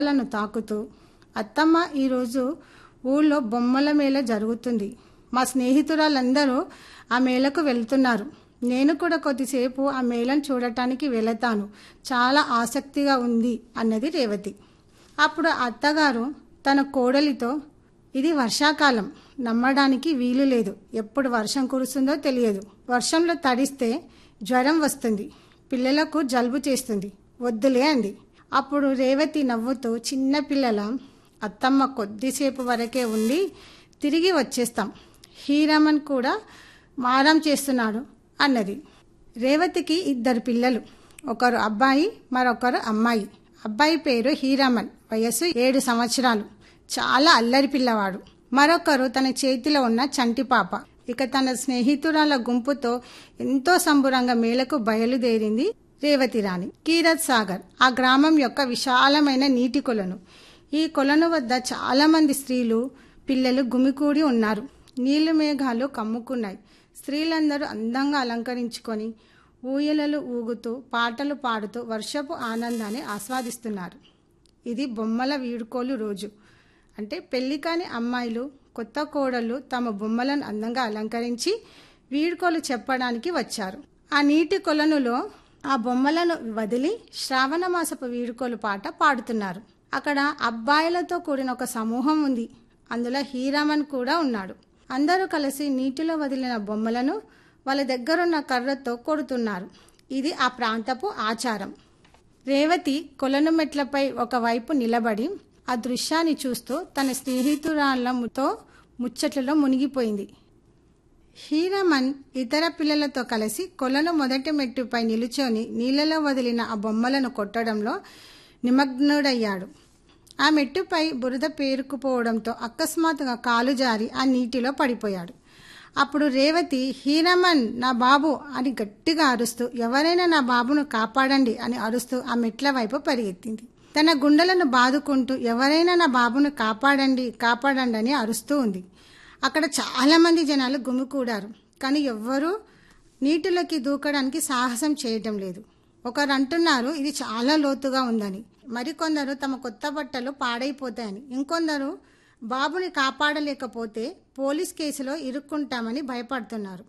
లను తాకుతూ అత్తమ్మ ఈరోజు ఊళ్ళో బొమ్మల మేళ జరుగుతుంది మా స్నేహితురాలందరూ ఆ మేళకు వెళ్తున్నారు నేను కూడా కొద్దిసేపు ఆ మేళను చూడటానికి వెళతాను చాలా ఆసక్తిగా ఉంది అన్నది రేవతి అప్పుడు అత్తగారు తన కోడలితో ఇది వర్షాకాలం నమ్మడానికి వీలు లేదు ఎప్పుడు వర్షం కురుస్తుందో తెలియదు వర్షంలో తడిస్తే జ్వరం వస్తుంది పిల్లలకు జలుబు చేస్తుంది వద్దులే అంది అప్పుడు రేవతి నవ్వుతూ చిన్న పిల్లల అత్తమ్మ కొద్దిసేపు వరకే ఉండి తిరిగి వచ్చేస్తాం హీరామన్ కూడా మారం చేస్తున్నాడు అన్నది రేవతికి ఇద్దరు పిల్లలు ఒకరు అబ్బాయి మరొకరు అమ్మాయి అబ్బాయి పేరు హీరామన్ వయస్సు ఏడు సంవత్సరాలు చాలా అల్లరి పిల్లవాడు మరొకరు తన చేతిలో ఉన్న చంటి పాప ఇక తన స్నేహితురాల గుంపుతో ఎంతో సంబురంగా మేళకు బయలుదేరింది రేవతి రాణి కీరత్ సాగర్ ఆ గ్రామం యొక్క విశాలమైన నీటి కొలను ఈ కొలను వద్ద చాలా మంది స్త్రీలు పిల్లలు గుమికూడి ఉన్నారు నీళ్లు మేఘాలు కమ్ముకున్నాయి స్త్రీలందరూ అందంగా అలంకరించుకొని ఊయలలు ఊగుతూ పాటలు పాడుతూ వర్షపు ఆనందాన్ని ఆస్వాదిస్తున్నారు ఇది బొమ్మల వీడుకోలు రోజు అంటే పెళ్లి కాని అమ్మాయిలు కొత్త కోడళ్ళు తమ బొమ్మలను అందంగా అలంకరించి వీడుకోలు చెప్పడానికి వచ్చారు ఆ నీటి కొలనులో ఆ బొమ్మలను వదిలి శ్రావణ మాసపు వీడుకోలు పాట పాడుతున్నారు అక్కడ అబ్బాయిలతో కూడిన ఒక సమూహం ఉంది అందులో హీరామన్ కూడా ఉన్నాడు అందరూ కలిసి నీటిలో వదిలిన బొమ్మలను వాళ్ళ దగ్గరున్న కర్రతో కొడుతున్నారు ఇది ఆ ప్రాంతపు ఆచారం రేవతి కొలను మెట్లపై ఒకవైపు నిలబడి ఆ దృశ్యాన్ని చూస్తూ తన స్నేహితురాళ్లతో ముచ్చట్లలో మునిగిపోయింది హీరమన్ ఇతర పిల్లలతో కలిసి కొలను మొదటి మెట్టుపై నిలుచొని నీళ్లలో వదిలిన ఆ బొమ్మలను కొట్టడంలో నిమగ్నుడయ్యాడు ఆ మెట్టుపై బురద పేరుకుపోవడంతో అకస్మాత్తుగా కాలు జారి ఆ నీటిలో పడిపోయాడు అప్పుడు రేవతి హీరమన్ నా బాబు అని గట్టిగా అరుస్తూ ఎవరైనా నా బాబును కాపాడండి అని అరుస్తూ ఆ మెట్ల వైపు పరిగెత్తింది తన గుండెలను బాదుకుంటూ ఎవరైనా నా బాబును కాపాడండి కాపాడండి అని అరుస్తూ ఉంది అక్కడ చాలా మంది జనాలు గుమికూడారు కానీ ఎవ్వరూ నీటిలోకి దూకడానికి సాహసం చేయటం లేదు ఒకరు అంటున్నారు ఇది చాలా లోతుగా ఉందని మరికొందరు తమ కొత్త బట్టలు పాడైపోతాయని ఇంకొందరు బాబుని కాపాడలేకపోతే పోలీస్ కేసులో ఇరుక్కుంటామని భయపడుతున్నారు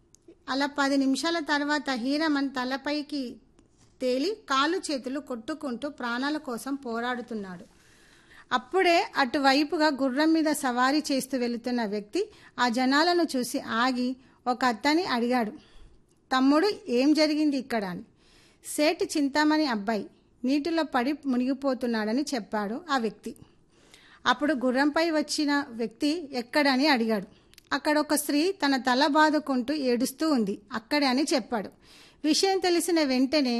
అలా పది నిమిషాల తర్వాత హీరమన్ తలపైకి తేలి కాలు చేతులు కొట్టుకుంటూ ప్రాణాల కోసం పోరాడుతున్నాడు అప్పుడే అటువైపుగా గుర్రం మీద సవారీ చేస్తూ వెళుతున్న వ్యక్తి ఆ జనాలను చూసి ఆగి ఒక అత్తని అడిగాడు తమ్ముడు ఏం జరిగింది ఇక్కడ అని సేటి చింతామణి అబ్బాయి నీటిలో పడి మునిగిపోతున్నాడని చెప్పాడు ఆ వ్యక్తి అప్పుడు గుర్రంపై వచ్చిన వ్యక్తి ఎక్కడని అడిగాడు అక్కడ ఒక స్త్రీ తన తల బాదుకుంటూ ఏడుస్తూ ఉంది అక్కడే అని చెప్పాడు విషయం తెలిసిన వెంటనే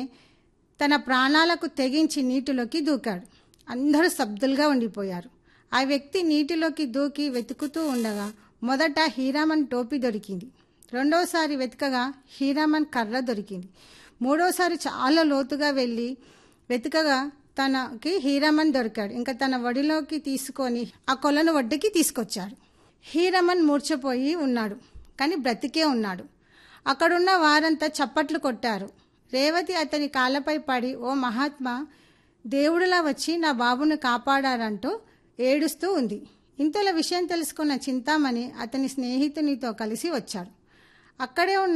తన ప్రాణాలకు తెగించి నీటిలోకి దూకాడు అందరూ స్తబ్దులుగా ఉండిపోయారు ఆ వ్యక్తి నీటిలోకి దూకి వెతుకుతూ ఉండగా మొదట హీరామన్ టోపీ దొరికింది రెండోసారి వెతకగా హీరామన్ కర్ర దొరికింది మూడోసారి చాలా లోతుగా వెళ్ళి వెతకగా తనకి హీరామన్ దొరికాడు ఇంకా తన వడిలోకి తీసుకొని ఆ కొలను వడ్డకి తీసుకొచ్చాడు హీరమన్ మూర్చపోయి ఉన్నాడు కానీ బ్రతికే ఉన్నాడు అక్కడున్న వారంతా చప్పట్లు కొట్టారు రేవతి అతని కాళ్ళపై పడి ఓ మహాత్మా దేవుడిలా వచ్చి నా బాబును కాపాడారంటూ ఏడుస్తూ ఉంది ఇంతలో విషయం తెలుసుకున్న చింతామణి అతని స్నేహితునితో కలిసి వచ్చాడు అక్కడే ఉన్న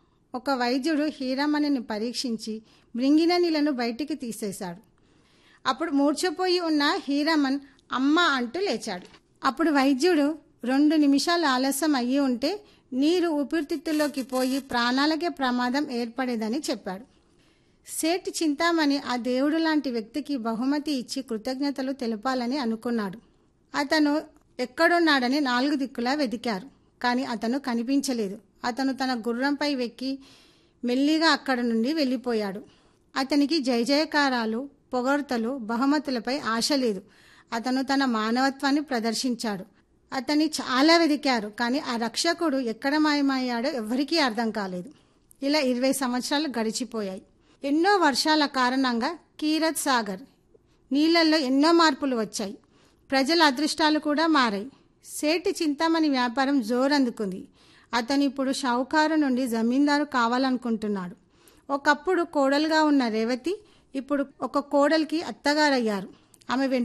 ఒక వైద్యుడు హీరామణిని పరీక్షించి మృంగిన నీళ్లను బయటికి తీసేశాడు అప్పుడు మూర్చపోయి ఉన్న హీరామన్ అమ్మ అంటూ లేచాడు అప్పుడు వైద్యుడు రెండు నిమిషాలు ఆలస్యం అయ్యి ఉంటే నీరు ఊపిరితిత్తుల్లోకి పోయి ప్రాణాలకే ప్రమాదం ఏర్పడేదని చెప్పాడు సేటి చింతామణి ఆ దేవుడు లాంటి వ్యక్తికి బహుమతి ఇచ్చి కృతజ్ఞతలు తెలపాలని అనుకున్నాడు అతను ఎక్కడున్నాడని నాలుగు దిక్కులా వెతికారు కానీ అతను కనిపించలేదు అతను తన గుర్రంపై వెక్కి మెల్లిగా అక్కడ నుండి వెళ్ళిపోయాడు అతనికి జయ జయకారాలు పొగడ్తలు బహుమతులపై ఆశ లేదు అతను తన మానవత్వాన్ని ప్రదర్శించాడు అతన్ని చాలా వెతికారు కానీ ఆ రక్షకుడు ఎక్కడ మాయమయ్యాడో ఎవరికీ అర్థం కాలేదు ఇలా ఇరవై సంవత్సరాలు గడిచిపోయాయి ఎన్నో వర్షాల కారణంగా కీరత్ సాగర్ నీళ్లలో ఎన్నో మార్పులు వచ్చాయి ప్రజల అదృష్టాలు కూడా మారాయి సేటి చింతామణి వ్యాపారం జోరందుకుంది అతను ఇప్పుడు షావుకారు నుండి జమీందారు కావాలనుకుంటున్నాడు ఒకప్పుడు కోడలుగా ఉన్న రేవతి ఇప్పుడు ఒక కోడలికి అత్తగారయ్యారు ఆమె వెంట